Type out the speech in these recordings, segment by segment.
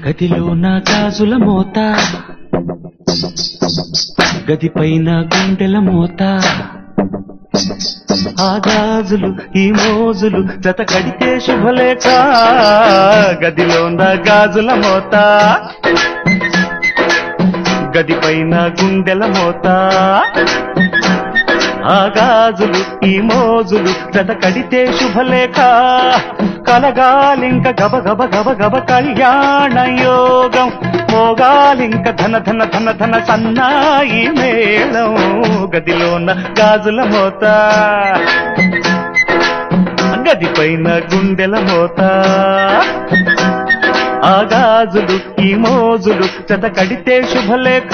గదిలో నా గాజుల మోత గదిపైన గుండెల మోత ఆ గాజులు ఈ మోజులు జత కడితే శుభలేఖ గదిలో నా గాజుల మోత గదిపైన గుండెల మోత ఆ గాజులు ఈ మోజులు జత కడితే శుభలేఖ కలగాలింక గబ గబ గబ గబ కళ్యాణ యోగం మోగాలింక ధన ధన ధన ధన సన్నాయి మేళం గదిలోన గాజుల మోత గదిపైన గుండెల మోత ఆ గాజులు ఈ మోజులు జత కడితే శుభలేఖ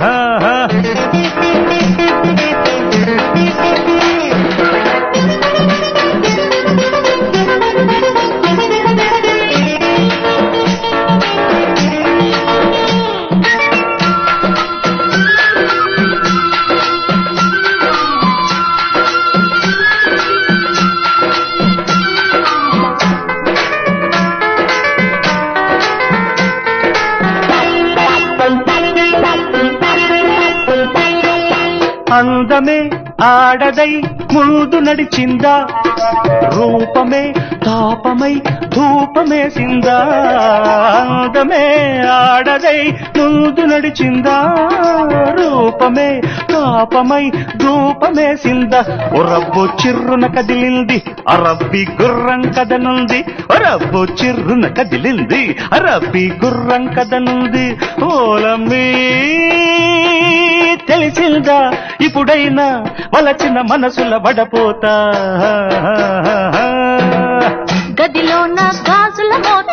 అందమే ఆడదై ముందు నడిచిందా రూపమే తాపమై ధూపమేసిందా అందమే ఆడదై ముందు నడిచిందా రూపమే తాపమై ధూపమేసిందా ఓ రబ్బు చిర్రున కదిలింది అరబ్బి గుర్రం కదనుంది ఓ రబ్బు చిర్రున కదిలింది అరబ్బి గుర్రం కదనుంది ఓలమ్మీ తెలిసిందా ఇప్పుడైనా వలచిన మనసుల వడపోతా గదిలో నా గాజుల మోత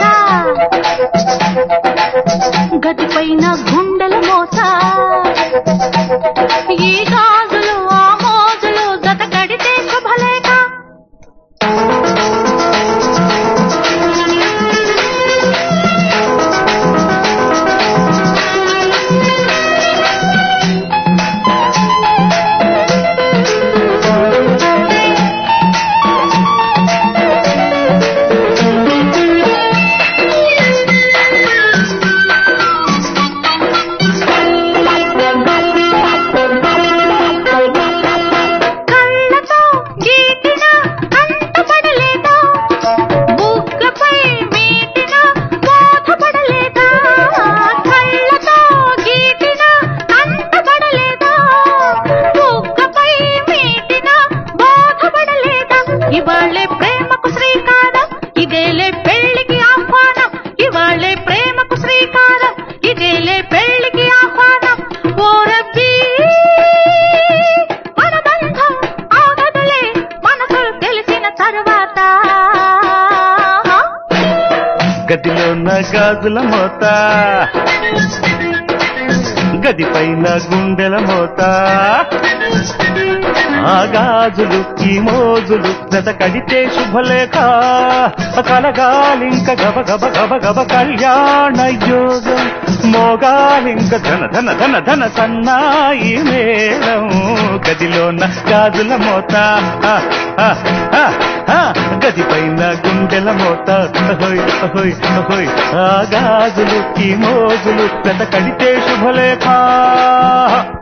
గదిపైన గుండెల మోత ఈ గాజులు ఆ మోజులు జత కడితే శుభలేఖ కళ్ళతో గీటిన కంటపడలేదా బుగ్గపై మీటిన బోధపడలేదా కళ్ళతో గీటిన కంటపడలేదా బుగ్గపై మీటిన బోధపడలేదా ఇవాళే ప్రేమకు శ్రీకారం ఇదేలే పెళ్లికి ఆహ్వానం ఇవాళే ప్రేమకు శ్రీకారం ఇదేలే పెళ్లికి ఆహ్వానం ఓ రబ్బీ మన బంధం ఆగదులే మనసు తెలిసిన తరువాత గదిలో నా గాజుల మోత గదిపైన గుండెల మోత ఆ గాజులు ఈ మోజులు జత కడితే శుభలేఖ కలగాలింక గబ గబ గబ గబ కళ్యాణ యోగం మోగాలింక ధన ధన ధన ధన సన్నాయి మేళం గదిలోన గాజుల మోత ఆ, ఆ, ఆ, ఆ, గదిపైన గుండెల మోత అహోయ్ అహోయ్ అహోయ్ ఆ గాజులు ఈ మోజులు జత కడితే శుభలేఖ